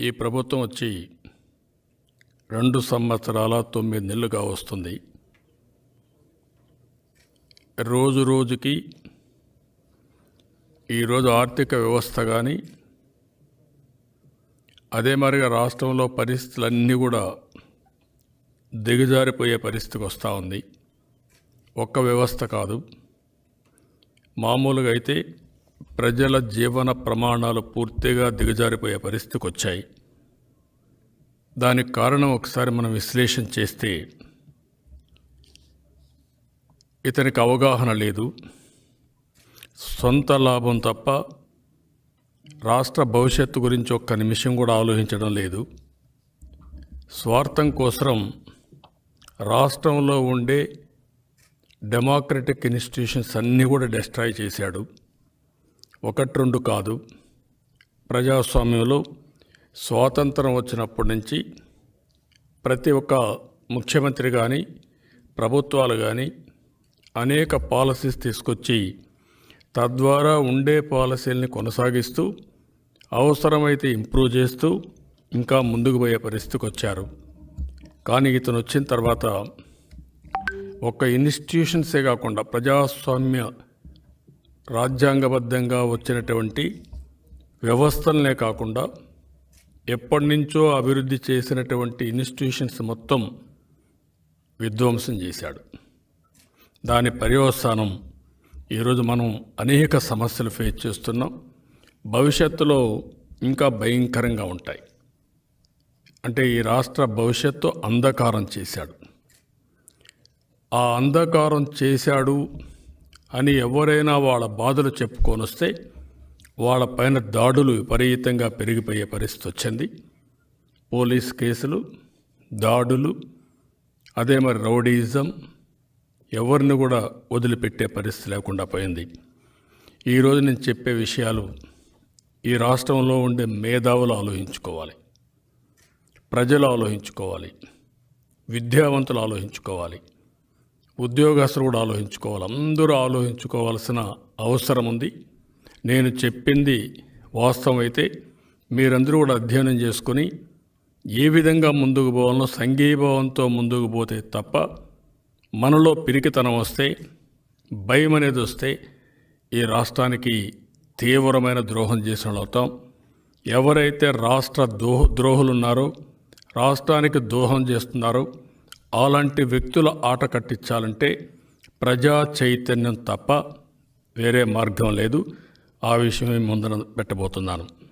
ఈ ప్రభుత్వం వచ్చి రెండు సంవత్సరాల తొమ్మిది నెలలుగా వస్తుంది రోజు రోజుకి ఈరోజు ఆర్థిక వ్యవస్థ కానీ అదే మరిగా రాష్ట్రంలో పరిస్థితులన్నీ కూడా దిగజారిపోయే పరిస్థితికి వస్తూ ఉంది ఒక్క వ్యవస్థ కాదు మామూలుగా అయితే ప్రజల జీవన ప్రమాణాలు పూర్తిగా దిగజారిపోయే పరిస్థితికి వచ్చాయి దానికి కారణం ఒకసారి మనం విశ్లేషణ చేస్తే ఇతనికి అవగాహన లేదు సొంత లాభం తప్ప రాష్ట్ర భవిష్యత్తు గురించి ఒక్క నిమిషం కూడా ఆలోచించడం లేదు స్వార్థం కోసం రాష్ట్రంలో ఉండే డెమోక్రటిక్ ఇన్స్టిట్యూషన్స్ అన్నీ కూడా డిస్ట్రాయ్ చేశాడు ఒకటి రెండు కాదు ప్రజాస్వామ్యంలో స్వాతంత్రం వచ్చినప్పటి నుంచి ప్రతి ఒక్క ముఖ్యమంత్రి కానీ ప్రభుత్వాలు కానీ అనేక పాలసీస్ తీసుకొచ్చి తద్వారా ఉండే పాలసీల్ని కొనసాగిస్తూ అవసరమైతే ఇంప్రూవ్ చేస్తూ ఇంకా ముందుకు పోయే పరిస్థితికి వచ్చారు కానీ ఇతను వచ్చిన తర్వాత ఒక ఇన్స్టిట్యూషన్సే కాకుండా ప్రజాస్వామ్య రాజ్యాంగబద్ధంగా వచ్చినటువంటి వ్యవస్థలనే కాకుండా ఎప్పటి నుంచో అభివృద్ధి చేసినటువంటి ఇన్స్టిట్యూషన్స్ మొత్తం విధ్వంసం చేశాడు దాని పర్యవసానం ఈరోజు మనం అనేక సమస్యలు ఫేస్ చేస్తున్నాం భవిష్యత్తులో ఇంకా భయంకరంగా ఉంటాయి అంటే ఈ రాష్ట్ర భవిష్యత్తు అంధకారం చేశాడు ఆ అంధకారం చేశాడు అని ఎవరైనా వాళ్ళ బాధలు చెప్పుకొని వస్తే వాళ్ళ పైన దాడులు విపరీతంగా పెరిగిపోయే పరిస్థితి వచ్చింది పోలీస్ కేసులు దాడులు అదే మరి రౌడీయిజం ఎవరిని కూడా వదిలిపెట్టే పరిస్థితి లేకుండా పోయింది ఈరోజు నేను చెప్పే విషయాలు ఈ రాష్ట్రంలో ఉండే మేధావులు ఆలోచించుకోవాలి ప్రజలు ఆలోచించుకోవాలి విద్యావంతులు ఆలోచించుకోవాలి ఉద్యోగస్తులు కూడా ఆలోచించుకోవాలి అందరూ ఆలోచించుకోవాల్సిన అవసరం ఉంది నేను చెప్పింది వాస్తవం అయితే మీరందరూ కూడా అధ్యయనం చేసుకొని ఏ విధంగా ముందుకు పోవాలో సంఘీభావంతో ముందుకు పోతే తప్ప మనలో పిరికితనం వస్తే భయం అనేది వస్తే ఈ రాష్ట్రానికి తీవ్రమైన ద్రోహం చేసిన వాళ్ళు అవుతాం ఎవరైతే రాష్ట్ర ద్రోహ ద్రోహులు ఉన్నారో రాష్ట్రానికి ద్రోహం చేస్తున్నారో అలాంటి వ్యక్తుల ఆట కట్టించాలంటే ప్రజా చైతన్యం తప్ప వేరే మార్గం లేదు ఆ విషయమే ముందర పెట్టబోతున్నాను